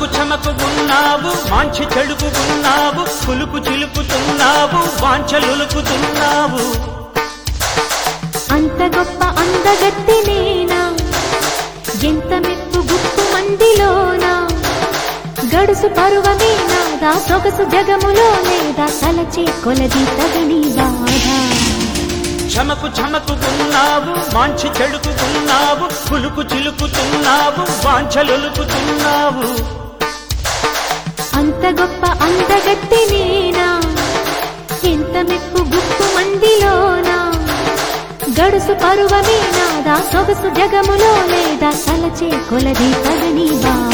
చమకుగున్నావు మాంచి చెడుకుగున్నావు పులుకు చిలుకుతున్నావు వాంఛలులుకుతున్నావు అంత గొప్ప అందగత్తి నేనా ఎంత మెప్పు గుప్పు మందిలోనా గడుసు పరువమేనా దా సొగసు జగములో లేదా తలచే కొలది తగని బాధ చమకు చమకుగున్నావు మాంచి చెడుకుగున్నావు పులుకు చిలుకుతున్నావు వాంఛలులుకుతున్నావు అంత గొప్ప అందగత్తి నేనా ఎంత మెప్పు గుప్పు మందిలోనా గడుసు పరువమేనా దా సొగసు జగములో లేదా తలచే కొలది తగని బాధ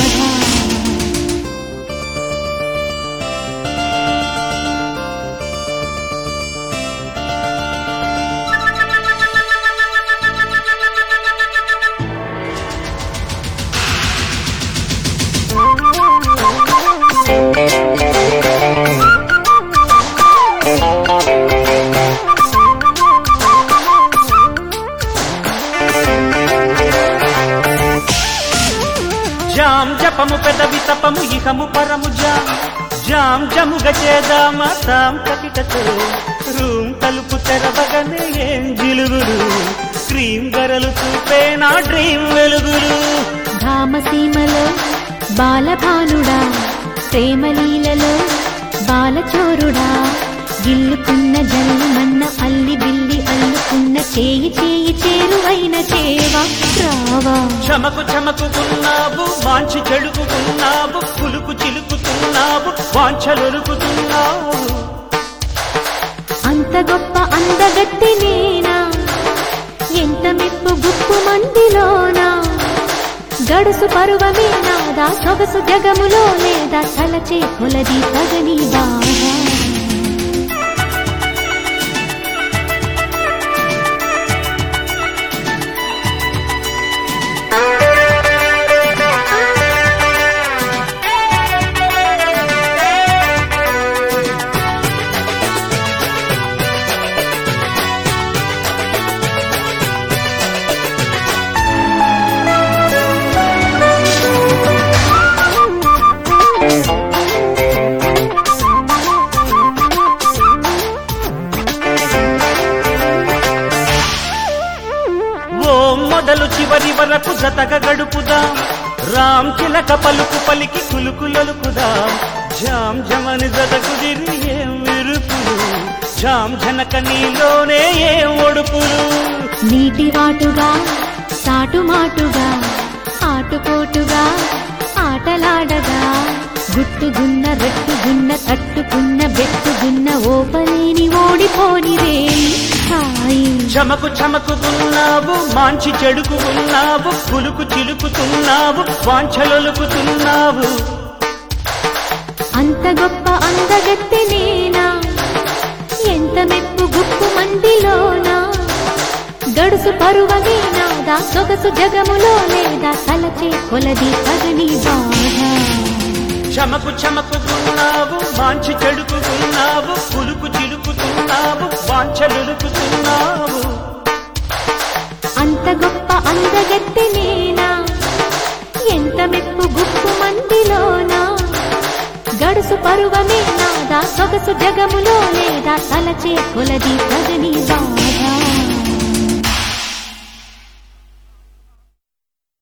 జాం జపము పెదవి తపము ఇహము పరము జాం జాం జముగ చేదామ తాం కటికతో రూమ్ తలుపు తెరవగనే ఏం జిలుగులు క్రీమ్ గరలు చూపే నా డ్రీమ్ వెలుగులు ధామసీమలో బాలభానుడా ప్రేమలీలలో బాలచోరుడా గిల్లుకున్న జల్లుమన్న అల్లి బిల్లి అల్లుకున్న చేయి చేయి చేరువైన చేవా రావా చమకు చమకుకున్నావు వాంచి చెడుకుకున్నావు పులుకు చిలుకుతున్నావు వాంఛలొరుకుతున్నావు అంత గొప్ప అందగత్తి నేనా ఎంత మెప్పు గుప్పు మందిలోనా గడుసు పరువమేనా దా సొగసు జగములో లేదా తలచే కొలది తగని బాధ ఓ మొదలు చివరి వరకు జతగా గడుపుదాం రామ్ చిలక పలుకు పలికి కులుకులొలుకుదాం జాం జమని జతకుదిరి ఏం విరుపులు జాం జనక నీలోనే ఏం ఒడుపులు నీటి వాటుగా సాటుమాటుగా ఆటుపోటుగా ఆటలాడగా గుట్టుగున్న రెట్టుగున్న తట్టుకున్న బెట్టుగున్న ఓపలేని ఓడిపోని రేయి హాయి చమకు చమకుకున్నావు మాంచి చెడుకున్నావు పులుకు చిలుకుతున్నావు వాంఛలొలుకుతున్నావు అంత గొప్ప అందగత్తె నేనా ఎంత మెప్పు గుప్పు మందిలోనా గడుసు పరువమేనా దా సొగసు జగములో లేదా తలచే కొలది తగని బాధ చమకు చమకుకున్నావు మాంచి చెడుకున్నావు పులుకు చిలుకుతున్నావు వాంఛలొలుకుతున్నావు అంత గొప్ప అందగత్తె నేనా ఎంత మెప్పు గుప్పు మందిలోనా గడుసు పరువమేనా దా సొగసు జగములో లేదా తలచే కొలది తగని బాధ